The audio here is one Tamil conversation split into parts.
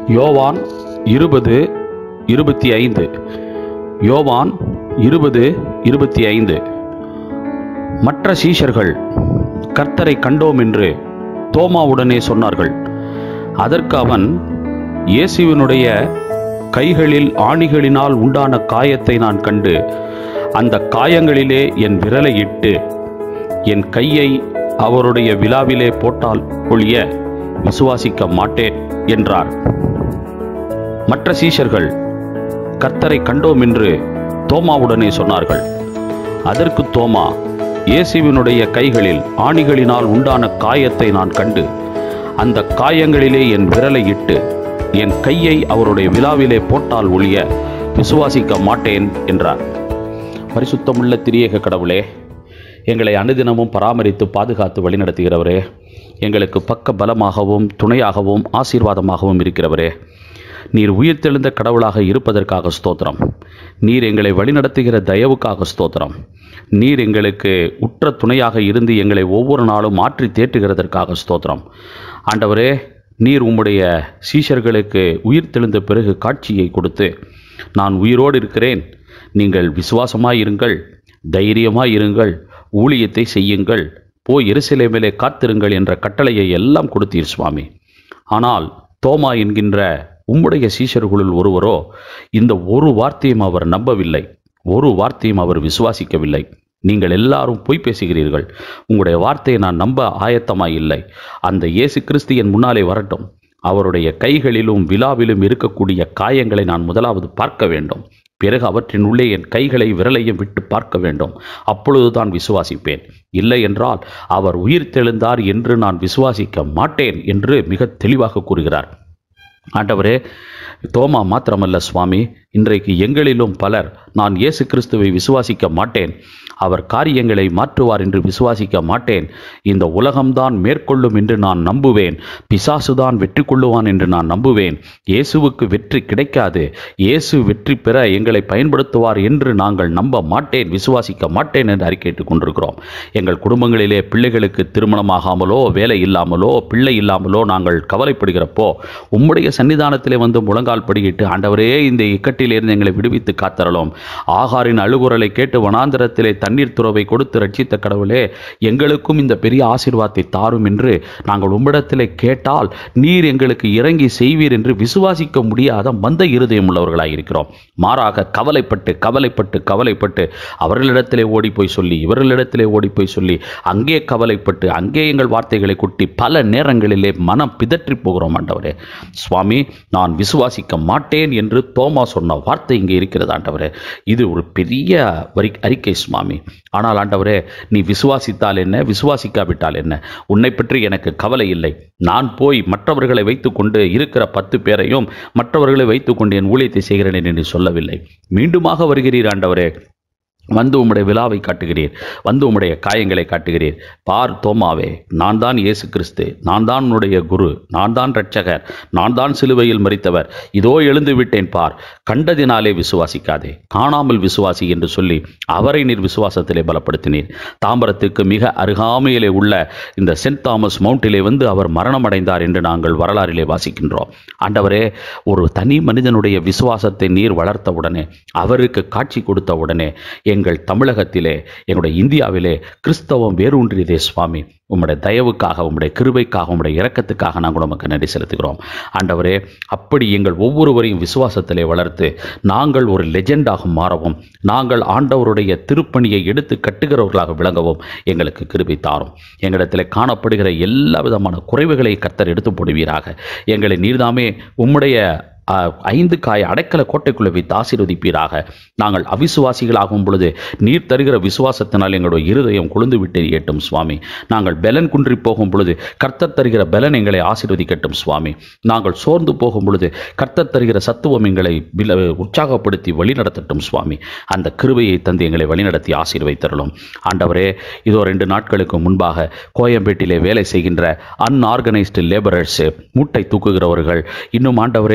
யோவான் இருபது இருபத்தி ஐந்து யோவான் இருபது இருபத்தி ஐந்து மற்ற சீஷர்கள் கர்த்தரை கண்டோம் என்று தோமாவுடனே சொன்னார்கள் அதற்கு அவன் இயேசுவினுடைய கைகளில் ஆணிகளினால் உண்டான காயத்தை நான் கண்டு அந்த காயங்களிலே என் விரலை இட்டு என் கையை அவருடைய விழாவிலே போட்டால் ஒழிய விசுவாசிக்க மாட்டேன் என்றார் மற்ற சீஷர்கள் கர்த்தரை கண்டோம் என்று தோமாவுடனே சொன்னார்கள் அதற்கு தோமா இயேசுவினுடைய கைகளில் ஆணிகளினால் உண்டான காயத்தை நான் கண்டு அந்த காயங்களிலே என் விரலை இட்டு என் கையை அவருடைய விழாவிலே போட்டால் ஒழிய விசுவாசிக்க மாட்டேன் என்றார் பரிசுத்தமுள்ள திரியேக கடவுளே எங்களை அனுதினமும் பராமரித்து பாதுகாத்து வழிநடத்துகிறவரே எங்களுக்கு பக்க பலமாகவும் துணையாகவும் ஆசீர்வாதமாகவும் இருக்கிறவரே நீர் உயிர்த்தெழுந்த கடவுளாக இருப்பதற்காக ஸ்தோத்திரம் நீர் எங்களை வழிநடத்துகிற தயவுக்காக ஸ்தோத்திரம் நீர் எங்களுக்கு உற்ற துணையாக இருந்து எங்களை ஒவ்வொரு நாளும் மாற்றி தேற்றுகிறதற்காக ஸ்தோத்திரம் ஆண்டவரே நீர் உம்முடைய சீஷர்களுக்கு உயிர்த்தெழுந்த பிறகு காட்சியை கொடுத்து நான் உயிரோடு இருக்கிறேன் நீங்கள் விசுவாசமாய் இருங்கள் தைரியமாய் இருங்கள் ஊழியத்தை செய்யுங்கள் போய் எருசலேமிலே காத்திருங்கள் என்ற கட்டளையை எல்லாம் கொடுத்தீர் சுவாமி ஆனால் தோமா என்கின்ற உம்முடைய சீஷர்களுள் ஒருவரோ இந்த ஒரு வார்த்தையும் அவர் நம்பவில்லை ஒரு வார்த்தையும் அவர் விசுவாசிக்கவில்லை நீங்கள் எல்லாரும் பொய் பேசுகிறீர்கள் உங்களுடைய வார்த்தையை நான் நம்ப ஆயத்தமாய் இல்லை அந்த இயேசு கிறிஸ்து என் முன்னாலே வரட்டும் அவருடைய கைகளிலும் விழாவிலும் இருக்கக்கூடிய காயங்களை நான் முதலாவது பார்க்க வேண்டும் பிறகு அவற்றின் உள்ளே என் கைகளை விரலையும் விட்டு பார்க்க வேண்டும் அப்பொழுதுதான் விசுவாசிப்பேன் இல்லை என்றால் அவர் உயிர் தெழுந்தார் என்று நான் விசுவாசிக்க மாட்டேன் என்று மிக தெளிவாக கூறுகிறார் ஆண்டவரே தோமா மாத்திரமல்ல சுவாமி இன்றைக்கு எங்களிலும் பலர் நான் இயேசு கிறிஸ்துவை விசுவாசிக்க மாட்டேன் அவர் காரியங்களை மாற்றுவார் என்று விசுவாசிக்க மாட்டேன் இந்த உலகம்தான் மேற்கொள்ளும் என்று நான் நம்புவேன் பிசாசுதான் வெற்றி கொள்ளுவான் என்று நான் நம்புவேன் இயேசுவுக்கு வெற்றி கிடைக்காது இயேசு வெற்றி பெற எங்களை பயன்படுத்துவார் என்று நாங்கள் நம்ப மாட்டேன் விசுவாசிக்க மாட்டேன் என்று அறிக்கையிட்டுக் கொண்டிருக்கிறோம் எங்கள் குடும்பங்களிலே பிள்ளைகளுக்கு திருமணமாகாமலோ வேலை இல்லாமலோ பிள்ளை இல்லாமலோ நாங்கள் கவலைப்படுகிறப்போ உம்முடைய சன்னிதானத்திலே வந்து முழங்கால் படியிட்டு ஆண்டவரே இந்த இக்கட்டிலிருந்து எங்களை விடுவித்து காத்தரலும் ஆகாரின் அழுகுரலை கேட்டு வனாந்திரத்திலே தண்ணீர் துறவை கொடுத்து ரட்சித்த கடவுளே எங்களுக்கும் இந்த பெரிய ஆசீர்வாதத்தை தாரும் என்று நாங்கள் உம்மிடத்திலே கேட்டால் நீர் எங்களுக்கு இறங்கி செய்வீர் என்று விசுவாசிக்க முடியாத மந்த இருதயம் உள்ளவர்களாக இருக்கிறோம் மாறாக கவலைப்பட்டு கவலைப்பட்டு கவலைப்பட்டு அவர்களிடத்திலே ஓடி போய் சொல்லி இவர்களிடத்திலே ஓடி போய் சொல்லி அங்கே கவலைப்பட்டு அங்கே எங்கள் வார்த்தைகளை குட்டி பல நேரங்களிலே மனம் பிதற்றி போகிறோம் ஆண்டவரே சுவாமி நான் விசுவாசிக்க மாட்டேன் என்று தோமா சொன்ன வார்த்தை இங்கே இருக்கிறது ஆண்டவரே இது ஒரு பெரிய வரி அறிக்கை சுவாமி ஆனால் ஆண்டவரே நீ விசுவாசித்தால் என்ன விசுவாசிக்காவிட்டால் என்ன உன்னை பற்றி எனக்கு கவலை இல்லை நான் போய் மற்றவர்களை வைத்துக்கொண்டு இருக்கிற பத்து பேரையும் மற்றவர்களை வைத்துக்கொண்டு என் ஊழியத்தை செய்கிறேன் என்று சொல்லவில்லை மீண்டுமாக வருகிறீர் ஆண்டவரே வந்து உம்முடைய விழாவை காட்டுகிறீர் வந்து உம்முடைய காயங்களை காட்டுகிறீர் பார் தோமாவே நான் தான் இயேசு கிறிஸ்து நான் தான் உன்னுடைய குரு நான் தான் இரட்சகர் நான் தான் சிலுவையில் மறித்தவர் இதோ எழுந்து விட்டேன் பார் கண்டதினாலே விசுவாசிக்காதே காணாமல் விசுவாசி என்று சொல்லி அவரை நீர் விசுவாசத்திலே பலப்படுத்தினீர் தாம்பரத்துக்கு மிக அருகாமையிலே உள்ள இந்த சென்ட் தாமஸ் மவுண்டிலே வந்து அவர் மரணமடைந்தார் என்று நாங்கள் வரலாறிலே வாசிக்கின்றோம் ஆண்டவரே ஒரு தனி மனிதனுடைய விசுவாசத்தை நீர் வளர்த்த உடனே அவருக்கு காட்சி கொடுத்த உடனே எங்கள் தமிழகத்திலே எங்களுடைய இந்தியாவிலே கிறிஸ்தவம் வேரூன்றியதே சுவாமி உம்முடைய தயவுக்காக உம்முடைய கிருபைக்காக உம்முடைய இரக்கத்துக்காக நாங்கள் உமக்கு நன்றி செலுத்துகிறோம் ஆண்டவரே அப்படி எங்கள் ஒவ்வொருவரையும் விசுவாசத்திலே வளர்த்து நாங்கள் ஒரு லெஜெண்டாக மாறவும் நாங்கள் ஆண்டவருடைய திருப்பணியை எடுத்து கட்டுகிறவர்களாக விளங்கவும் எங்களுக்கு கிருபை தாரும் எங்களிடத்தில் காணப்படுகிற எல்லா விதமான குறைவுகளை கத்தர் எடுத்து போடுவீராக எங்களை நீர்தாமே உம்முடைய அஹ், ஐந்து காய அடைக்கல கோட்டைக்குள்ளே வைத்து ஆசீர்வதிப்பீராக நாங்கள் அவிசுவாசிகளாகும் பொழுது நீர் தருகிற விசுவாசத்தினால் எங்களுடைய இருதயம் குளிர்ந்து விட்டு எட்டும் சுவாமி நாங்கள் பெலன் குன்றி போகும் பொழுது கர்த்தர் தருகிற பெலன் எங்களை ஆசீர்வதிக்கட்டும் சுவாமி நாங்கள் சோர்ந்து போகும் பொழுது கர்த்தர் தருகிற சத்துவம் எங்களை வில- உற்சாகப்படுத்தி வழிநடத்தட்டும் சுவாமி அந்த கிருபையை தந்து எங்களை வழிநடத்தி ஆசீர்வைத்தருளும் ஆண்டவரே இதோ ரெண்டு நாட்களுக்கு முன்பாக கோயம்பேட்டிலே வேலை செய்கின்ற அன்ஆர்கனைஸ்டு லேபரர்ஸ் மூட்டை தூக்குகிறவர்கள் இன்னும் ஆண்டவரே இந்த சில்லறை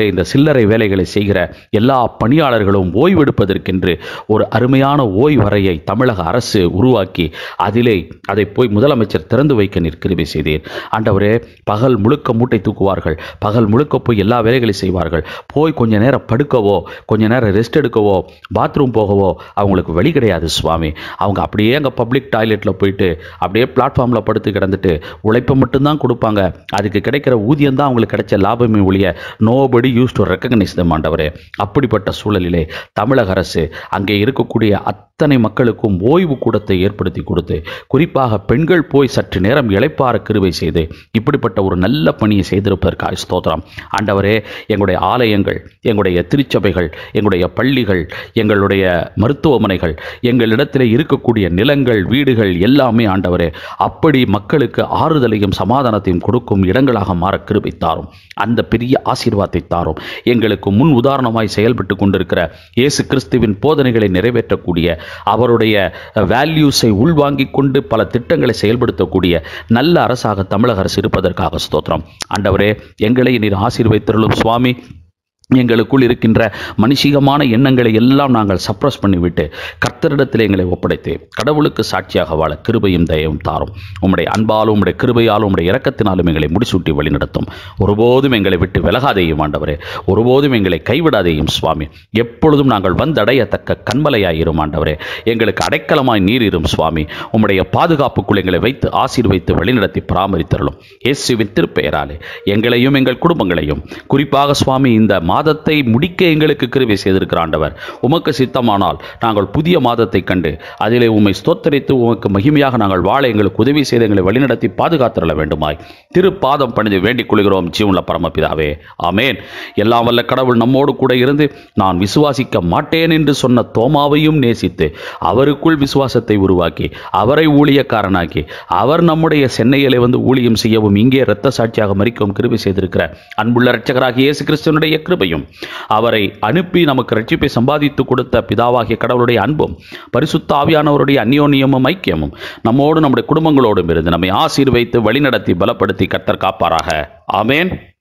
கல்லறை வேலைகளை செய்கிற எல்லா பணியாளர்களும் ஓய்வெடுப்பதற்கென்று ஒரு அருமையான ஓய்வறையை தமிழக அரசு உருவாக்கி அதிலே அதை போய் முதலமைச்சர் திறந்து வைக்க நிற்கிருவை செய்தேன் ஆண்டவரே பகல் முழுக்க மூட்டை தூக்குவார்கள் பகல் முழுக்க போய் எல்லா வேலைகளையும் செய்வார்கள் போய் கொஞ்ச நேரம் படுக்கவோ கொஞ்ச நேரம் ரெஸ்ட் எடுக்கவோ பாத்ரூம் போகவோ அவங்களுக்கு வழி கிடையாது சுவாமி அவங்க அப்படியே அங்கே பப்ளிக் டாய்லெட்டில் போயிட்டு அப்படியே பிளாட்ஃபார்மில் படுத்து கிடந்துட்டு உழைப்பை மட்டும்தான் கொடுப்பாங்க அதுக்கு கிடைக்கிற ஊதியம் தான் அவங்களுக்கு கிடைச்ச லாபமே ஒழிய nobody use to recognise them ஆண்டவரே அப்படிப்பட்ட சூழலிலே தமிழக அரசு அங்கே இருக்கக்கூடிய அத்தனை மக்களுக்கும் ஓய்வு கூடத்தை ஏற்படுத்தி கொடுத்து குறிப்பாக பெண்கள் போய் சற்று நேரம் இளைப்பாற கிருபை செய்து இப்படிப்பட்ட ஒரு நல்ல பணியை செய்திருப்பதற்காக ஸ்தோத்திரம் ஆண்டவரே எங்களுடைய ஆலயங்கள் எங்களுடைய திருச்சபைகள் எங்களுடைய பள்ளிகள் எங்களுடைய மருத்துவமனைகள் எங்களிடத்தில் இருக்கக்கூடிய நிலங்கள் வீடுகள் எல்லாமே ஆண்டவரே அப்படி மக்களுக்கு ஆறுதலையும் சமாதானத்தையும் கொடுக்கும் இடங்களாக மாற கிருபை தாரும் அந்த பெரிய ஆசீர்வாதத்தை தாரும் எங்களுக்கு முன் உதாரணமாய் செயல்பட்டு கொண்டிருக்கிற இயேசு கிறிஸ்துவின் போதனைகளை நிறைவேற்றக்கூடிய அவருடைய வேல்யூஸை உள்வாங்கிக் கொண்டு பல திட்டங்களை செயல்படுத்தக்கூடிய நல்ல அரசாக தமிழக அரசு இருப்பதற்காக ஸ்தோத்திரம் ஆண்டவரே எங்களை நீர் ஆசீர்வைத்தருளும் சுவாமி எங்களுக்குள் இருக்கின்ற மனுஷிகமான எண்ணங்களை எல்லாம் நாங்கள் சப்ரஸ் பண்ணிவிட்டு கர்த்தரிடத்தில் எங்களை ஒப்படைத்து கடவுளுக்கு சாட்சியாக வாழ கிருபையும் தயவும் தாரும் உம்முடைய அன்பாலும் உம்முடைய கிருபையாலும் உம்முடைய இரக்கத்தினாலும் எங்களை முடிசூட்டி வழிநடத்தும் ஒருபோதும் எங்களை விட்டு விலகாதேயும் ஆண்டவரே ஒருபோதும் எங்களை கைவிடாதேயும் சுவாமி எப்பொழுதும் நாங்கள் வந்தடையத்தக்க கண்மலையாயிரும் ஆண்டவரே எங்களுக்கு அடைக்கலமாய் நீர் இரும் சுவாமி உம்முடைய பாதுகாப்புக்குள் எங்களை வைத்து ஆசீர்வைத்து வழிநடத்தி பராமரித்தருளும் இயேசுவின் திருப்பெயராலே எங்களையும் எங்கள் குடும்பங்களையும் குறிப்பாக சுவாமி இந்த மாதத்தை முடிக்க எங்களுக்கு கிருபை செய்திருக்கிற ஆண்டவர் உமக்கு சித்தமானால் நாங்கள் புதிய மாதத்தை கண்டு அதிலே உம்மை ஸ்தோத்தரித்து உமக்கு மகிமையாக நாங்கள் வாழ எங்களுக்கு உதவி செய்து எங்களை வழிநடத்தி பாதுகாத்துள்ள வேண்டுமாய் திருப்பாதம் பணிந்து வேண்டிக் கொள்கிறோம் ஜீவனுள்ள பரமபிதாவே ஆமேன் எல்லாம் வல்ல கடவுள் நம்மோடு கூட இருந்து நான் விசுவாசிக்க மாட்டேன் என்று சொன்ன தோமாவையும் நேசித்து அவருக்குள் விசுவாசத்தை உருவாக்கி அவரை ஊழியக்காரனாக்கி அவர் நம்முடைய சென்னையிலே வந்து ஊழியம் செய்யவும் இங்கே இரத்த சாட்சியாக மறிக்கவும் கிருபை செய்திருக்கிற அன்புள்ள இரட்சகராகிய இயேசு கிறிஸ்துவனுடைய கிருபையும் அவரை அனுப்பி நமக்கு ரட்சிப்பை சம்பாதித்து கொடுத்த பிதாவாகிய கடவுளுடைய அன்பும் பரிசுத்த ஆவியானவருடைய அந்யோன்யமும் ஐக்கியமும் நம்மோடு நம்முடைய குடும்பங்களோடும் இருந்து நம்மை ஆசீர்வைத்து வழிநடத்தி பலப்படுத்தி கர்த்தர் காப்பாராக ஆமேன்